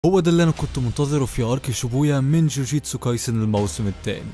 هو ده اللي انا كنت منتظره في ارك شيبويا من جوجيتسو كايسن الموسم الثاني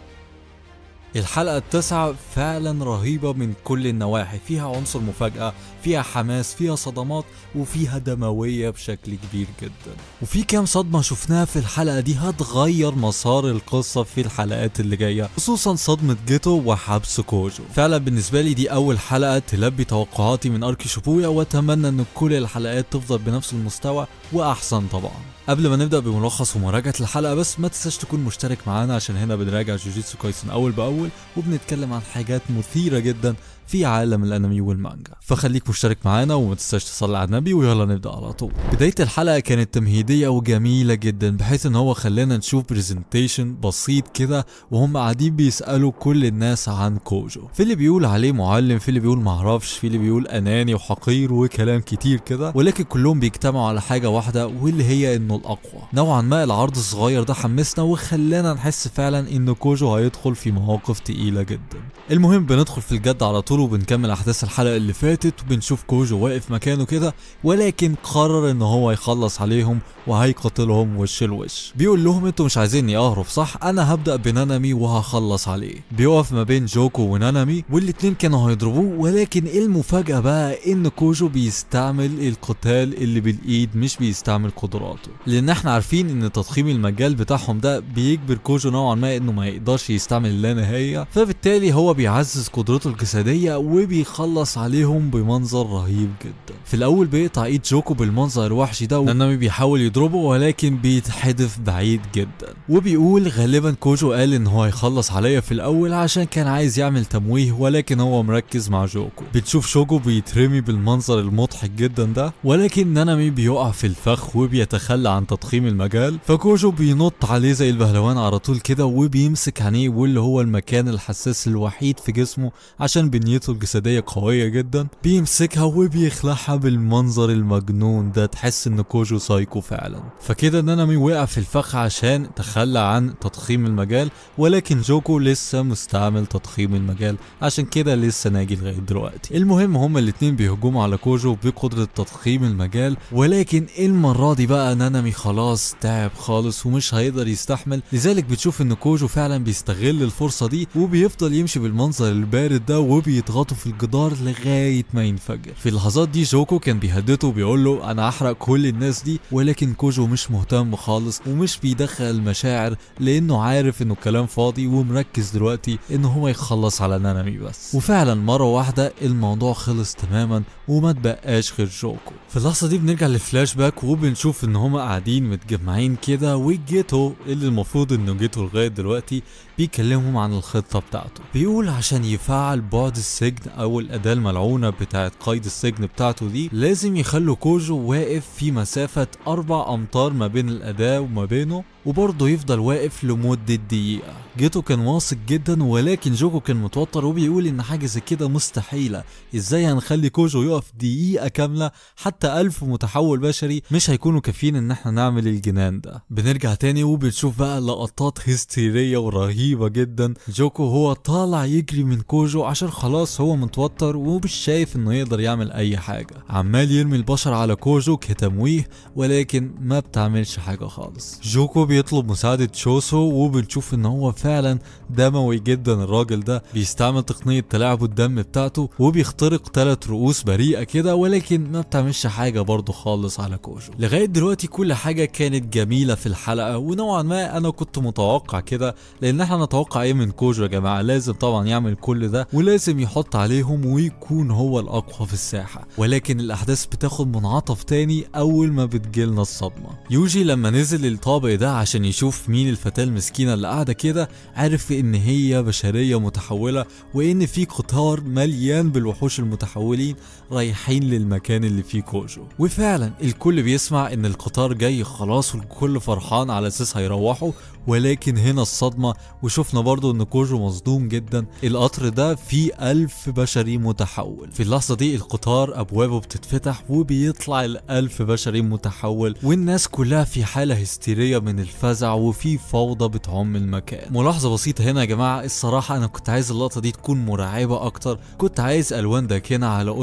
الحلقة التاسعة فعلا رهيبة من كل النواحي فيها عنصر مفاجأة فيها حماس فيها صدمات وفيها دموية بشكل كبير جدا وفي كام صدمة شفناها في الحلقة دي هتغير مسار القصة في الحلقات اللي جاية خصوصا صدمة جيتو وحبس كوجو فعلا بالنسبة لي دي أول حلقة تلبي توقعاتي من أرك شيبويا وأتمنى إن كل الحلقات تفضل بنفس المستوى وأحسن طبعا قبل ما نبدا بملخص ومراجعه الحلقه بس ما تنساش تكون مشترك معانا عشان هنا بنراجع جوجيتسو كايسن اول باول وبنتكلم عن حاجات مثيره جدا في عالم الانمي والمانجا فخليك مشترك معانا وما تنساش تصلي على النبي ويلا نبدا على طول بدايه الحلقه كانت تمهيديه وجميله جدا بحيث ان هو خلانا نشوف برزنتيشن بسيط كده وهم قاعدين بيسالوا كل الناس عن كوجو في اللي بيقول عليه معلم في اللي بيقول معرفش في اللي بيقول اناني وحقير وكلام كتير كده ولكن كلهم بيجتمعوا على حاجه واحده واللي هي انه الاقوى نوعا ما العرض الصغير ده حمسنا وخلانا نحس فعلا ان كوجو هيدخل في مواقف تقيله جدا المهم بندخل في الجد على طول وبنكمل احداث الحلقه اللي فاتت وبنشوف كوجو واقف مكانه كده ولكن قرر ان هو يخلص عليهم وهيقتلهم وش الوش بيقول لهم انتوا مش عايزيني اهرب صح انا هبدا بنانامي وهخلص عليه بيقف ما بين جوكو ونانامي والاتنين كانوا هيضربوه ولكن المفاجاه بقى ان كوجو بيستعمل القتال اللي بالايد مش بيستعمل قدراته لان احنا عارفين ان تضخيم المجال بتاعهم ده بيجبر كوجو نوعا ما انه ما يقدرش يستعمل اللانهايه فبالتالي هو بيعزز قدرته الجسديه وبيخلص عليهم بمنظر رهيب جدا في الاول بيقطع ايد جوكو بالمنظر الوحشي ده نانامي بيحاول يضربه ولكن بيتحدف بعيد جدا وبيقول غالبا كوجو قال ان هو هيخلص عليا في الاول عشان كان عايز يعمل تمويه ولكن هو مركز مع جوكو بتشوف شوجو بيترمي بالمنظر المضحك جدا ده ولكن نانامي بيقع في الفخ وبيتخلى عن تضخيم المجال فكوجو بينط عليه زي البهلوان على طول كده وبيمسك عينيه واللي هو المكان الحساس الوحيد في جسمه عشان بنيته الجسدية قوية جدا بيمسكها وبيخلعها بالمنظر المجنون ده تحس ان كوجو سايكو فعلا فكده نانامي وقع في الفخ عشان تخلى عن تضخيم المجال ولكن جوكو لسه مستعمل تضخيم المجال عشان كده لسه ناجي لغايه دلوقتي المهم هما الاتنين بيهجموا على كوجو بقدرة تضخيم المجال ولكن المرة دي بقى نانامي خلاص تعب خالص ومش هيقدر يستحمل لذلك بتشوف ان كوجو فعلا بيستغل الفرصة دي وبيفضل يمشي بالمنظر البارد ده وبيضغطوا في الجدار لغاية ما ينفجر في اللحظات دي جوكو كان بيهدده وبيقول له انا هحرق كل الناس دي ولكن كوجو مش مهتم خالص ومش بيدخل المشاعر لانه عارف انه الكلام فاضي ومركز دلوقتي ان هو يخلص على نانامي بس وفعلا مرة واحدة الموضوع خلص تماما وما تبقاش غير جوكو في اللحظة دي بنرجع للفلاش باك وبنشوف ان هما قاعدين متجمعين كده وجيتو اللي المفروض انه جيتو لغاية دلوقتي بيكلمهم عن الخطة بتاعته بيقول عشان يفعل بعد السجن او الاداة الملعونة بتاعت قيد السجن بتاعته دي لازم يخلوا كوجو واقف في مسافة اربع امتار ما بين الاداة وما بينه وبرضه يفضل واقف لمدة دقيقة جيتو كان واثق جدا ولكن جوكو كان متوتر وبيقول ان حاجة زي كده مستحيلة ازاي هنخلي كوجو يقف دقيقة كاملة حتى ألف متحول بشري مش هيكونوا كافيين ان احنا نعمل الجنان ده بنرجع تاني وبنشوف بقى لقطات هستيرية ورهيبة جدا جوكو هو طالع يجري من كوجو عشان خلاص هو متوتر ومش شايف انه يقدر يعمل اي حاجة عمال يرمي البشر على كوجو كتمويه ولكن ما بتعملش حاجة خالص جوكو بيطلب مساعدة شوسو وبنشوف ان هو فعلا دموي جدا الراجل ده بيستعمل تقنية تلاعب الدم بتاعته وبيخترق ثلاث رؤوس بريئة كده ولكن ما بتعملش حاجة برضه خالص على كوجو لغاية دلوقتي كل حاجة كانت جميلة في الحلقة ونوعا ما انا كنت متوقع كده لان احنا نتوقع ايه من كوجو يا جماعة لازم طبعا يعمل كل ده ولازم يحط عليهم ويكون هو الاقوى في الساحة ولكن الاحداث بتاخد منعطف تاني اول ما بتجيلنا الصدمة يوجي لما نزل الطابق ده عشان يشوف مين الفتاة المسكينة اللي قاعدة كده عرف ان هي بشرية متحولة وان في قطار مليان بالوحوش المتحولين رايحين للمكان اللي فيه كوجو وفعلا الكل بيسمع ان القطار جاي خلاص والكل فرحان على اساس هيروحوا ولكن هنا الصدمة وشفنا برضو ان كوجو مصدوم جدا القطر ده فيه ألف بشري متحول في اللحظة دي القطار أبوابه بتتفتح وبيطلع الألف بشري متحول والناس كلها في حالة هستيرية من الفزع وفي فوضى بتعم المكان ملاحظة بسيطة هنا يا جماعة الصراحة أنا كنت عايز اللقطة دي تكون مرعبة أكتر كنت عايز ألوان داكنة على قسط مرعب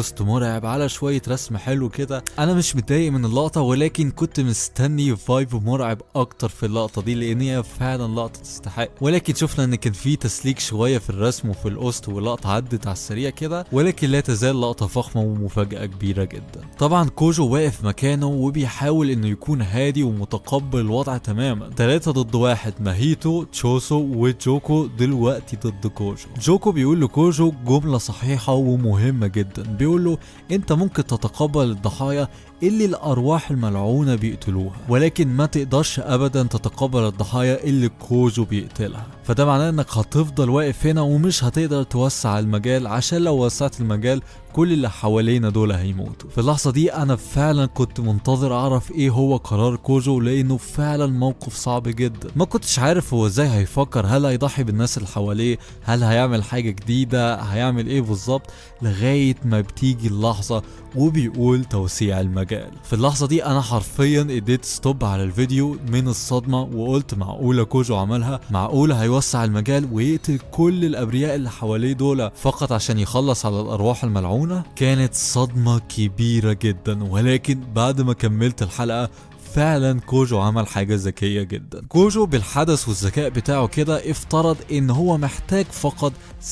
مرعب على شويه رسم حلو كده انا مش متضايق من اللقطه ولكن كنت مستني فايب مرعب اكتر في اللقطه دي لان هي فعلا لقطه تستحق ولكن شفنا ان كان في تسليك شويه في الرسم وفي القسط واللقطه عدت على السريع كده ولكن لا تزال لقطه فخمه ومفاجاه كبيره جدا طبعا كوجو واقف مكانه وبيحاول انه يكون هادي ومتقبل الوضع تماما ثلاثة ضد واحد ماهيتو تشوسو وجوكو دلوقتي ضد كوجو جوكو بيقول لكوجو جملة صحيحة ومهمة جدا بيقول له انت ممكن تتقبل الضحايا اللي الارواح الملعونه بيقتلوها ولكن ما تقدرش ابدا تتقبل الضحايا اللي كوجو بيقتلها فده معناه انك هتفضل واقف هنا ومش هتقدر توسع المجال عشان لو وسعت المجال كل اللي حوالينا دول هيموتوا في اللحظه دي انا فعلا كنت منتظر اعرف ايه هو قرار كوجو لانه فعلا موقف صعب جدا ما كنتش عارف هو ازاي هيفكر هل هيضحي بالناس اللي حواليه هل هيعمل حاجه جديده هيعمل ايه بالظبط لغايه ما بتيجي اللحظه وبيقول توسيع المجال في اللحظة دي أنا حرفيا اديت ستوب على الفيديو من الصدمة وقلت معقولة كوجو عملها معقولة هيوسع المجال ويقتل كل الأبرياء اللي حواليه دول فقط عشان يخلص على الأرواح الملعونة كانت صدمة كبيرة جدا ولكن بعد ما كملت الحلقة فعلا كوجو عمل حاجة ذكية جدا كوجو بالحدث والذكاء بتاعه كده افترض ان هو محتاج فقط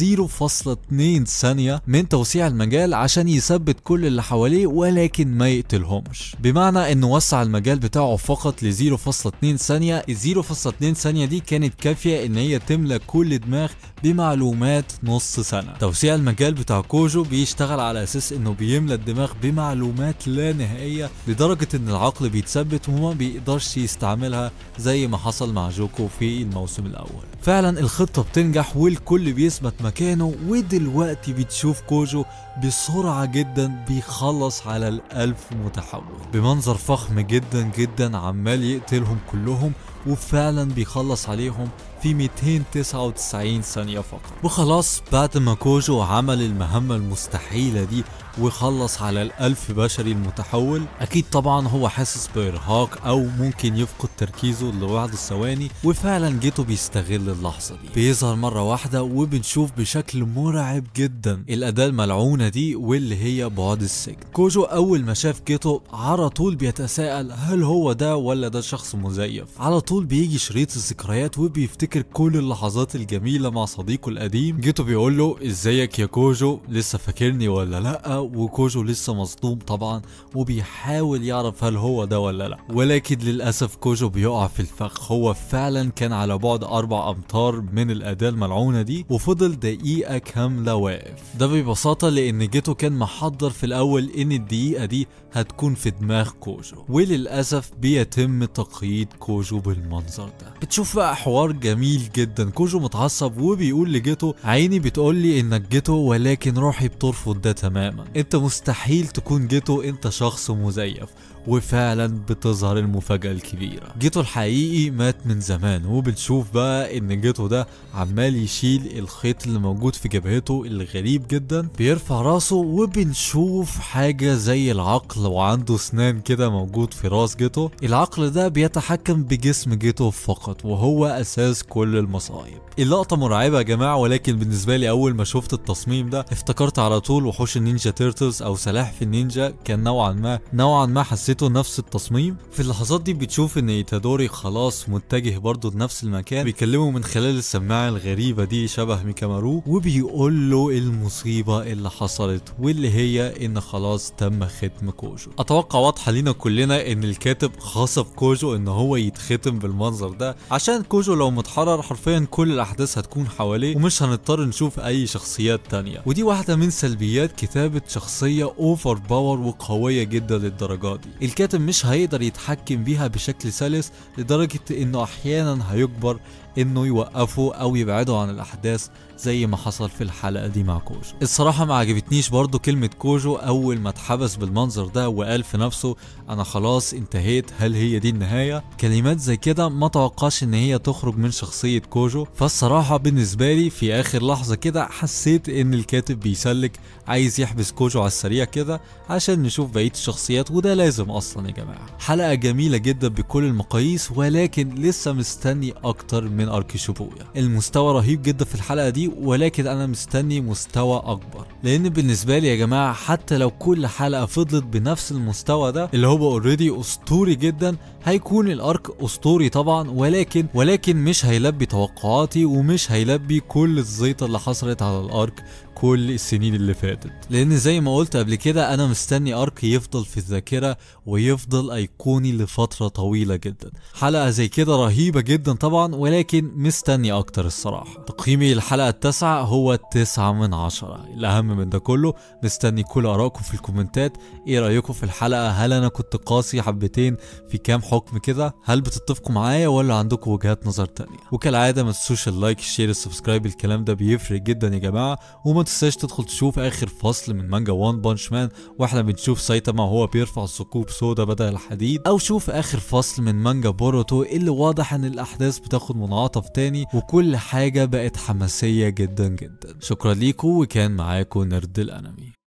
0.2 ثانية من توسيع المجال عشان يثبت كل اللي حواليه ولكن ما يقتلهمش بمعنى انه وسع المجال بتاعه فقط ل 0.2 ثانية ال 0.2 ثانية دي كانت كافية ان هي تملى كل دماغ بمعلومات نص سنة توسيع المجال بتاع كوجو بيشتغل على اساس انه بيملى الدماغ بمعلومات لا نهائية لدرجة ان العقل بيتثبت وما بيقدرش يستعملها زي ما حصل مع جوكو في الموسم الاول فعلا الخطة بتنجح والكل بيثبت مكانه ودلوقتي بتشوف كوجو بسرعة جدا بيخلص على الألف متحول بمنظر فخم جدا جدا عمال يقتلهم كلهم وفعلا بيخلص عليهم في 299 ثانية فقط وخلاص بعد ما كوجو عمل المهمة المستحيلة دي وخلص على الألف بشري المتحول أكيد طبعا هو حاسس بإرهاق أو ممكن يفقد تركيزه لبعض الثواني وفعلا جيتو بيستغل اللحظة دي بيظهر مرة واحدة وبنشوف بشكل مرعب جدا الأداة الملعونة دي واللي هي بعد السجن كوجو أول ما شاف جيتو على طول بيتساءل هل هو ده ولا ده شخص مزيف على طول بيجي شريط الذكريات وبيفتكر كل اللحظات الجميلة مع صديقه القديم جيتو بيقول له ازيك يا كوجو لسه فاكرني ولا لا وكوجو لسه مصدوم طبعا وبيحاول يعرف هل هو ده ولا لا ولكن للأسف كوجو بيقع في الفخ هو فعلا كان على بعد أربع أمتار من الأداة الملعونة دي وفضل دقيقة كاملة واقف ده ببساطة لأن جيتو كان محضر في الأول إن الدقيقة دي هتكون في دماغ كوجو وللأسف بيتم تقييد كوجو بالمنظر ده بتشوف بقى حوار جميل جدا كوجو متعصب وبيقول لجيتو عيني بتقول لي انك جيتو ولكن روحي بترفض ده تماما انت مستحيل تكون جيتو انت شخص مزيف وفعلا بتظهر المفاجأة الكبيرة جيتو الحقيقي مات من زمان وبنشوف بقى ان جيتو ده عمال يشيل الخيط اللي موجود في جبهته الغريب جدا بيرفع راسه وبنشوف حاجة زي العقل وعنده سنان كده موجود في راس جيتو العقل ده بيتحكم بجسم جيتو فقط وهو اساس كل المصايب اللقطة مرعبة يا جماعة ولكن بالنسبة لي اول ما شفت التصميم ده افتكرت على طول وحوش النينجا تيرتلز او سلاحف النينجا كان نوعا ما نوعا ما حسيت حسيته نفس التصميم في اللحظات دي بتشوف ان ايتادوري خلاص متجه برضه لنفس المكان بيكلمه من خلال السماعه الغريبه دي شبه ميكامارو وبيقول له المصيبه اللي حصلت واللي هي ان خلاص تم ختم كوجو اتوقع واضحه لينا كلنا ان الكاتب خاصب كوجو ان هو يتختم بالمنظر ده عشان كوجو لو متحرر حرفيا كل الاحداث هتكون حواليه ومش هنضطر نشوف اي شخصيات تانية ودي واحده من سلبيات كتابه شخصيه اوفر باور وقويه جدا للدرجه دي الكاتب مش هيقدر يتحكم بيها بشكل سلس لدرجة انه احيانا هيجبر انه يوقفوا او يبعدوا عن الاحداث زي ما حصل في الحلقه دي مع كوجو الصراحه ما عجبتنيش برضو كلمه كوجو اول ما اتحبس بالمنظر ده وقال في نفسه انا خلاص انتهيت هل هي دي النهايه كلمات زي كده ما توقعش ان هي تخرج من شخصيه كوجو فالصراحه بالنسبه لي في اخر لحظه كده حسيت ان الكاتب بيسلك عايز يحبس كوجو على السريع كده عشان نشوف بقيه الشخصيات وده لازم اصلا يا جماعه حلقه جميله جدا بكل المقاييس ولكن لسه مستني اكتر من ارك شيبويا المستوى رهيب جدا في الحلقه دي ولكن انا مستني مستوى اكبر لان بالنسبه لي يا جماعه حتى لو كل حلقه فضلت بنفس المستوى ده اللي هو اوريدي اسطوري جدا هيكون الارك اسطوري طبعا ولكن ولكن مش هيلبي توقعاتي ومش هيلبي كل الزيطه اللي حصلت على الارك كل السنين اللي فاتت لان زي ما قلت قبل كده انا مستني ارك يفضل في الذاكره ويفضل ايقوني لفتره طويله جدا حلقه زي كده رهيبه جدا طبعا ولكن مستني اكتر الصراحه تقييمي للحلقه التاسعه هو تسعة من عشرة الاهم من ده كله مستني كل ارائكم في الكومنتات ايه رايكم في الحلقه هل انا كنت قاسي حبتين في كام حكم كده هل بتتفقوا معايا ولا عندكم وجهات نظر تانية وكالعاده ما تنسوش اللايك الشير السبسكرايب الكلام ده بيفرق جدا يا جماعه وما تنساش تدخل تشوف اخر فصل من مانجا وان بانش مان واحنا بنشوف سايتاما وهو بيرفع ثقوب سودا بدل الحديد او شوف اخر فصل من مانجا بوروتو اللي واضح ان الاحداث بتاخد منعطف تاني وكل حاجه بقت حماسيه جدا جدا شكرا ليكم وكان معاكم نرد الانمي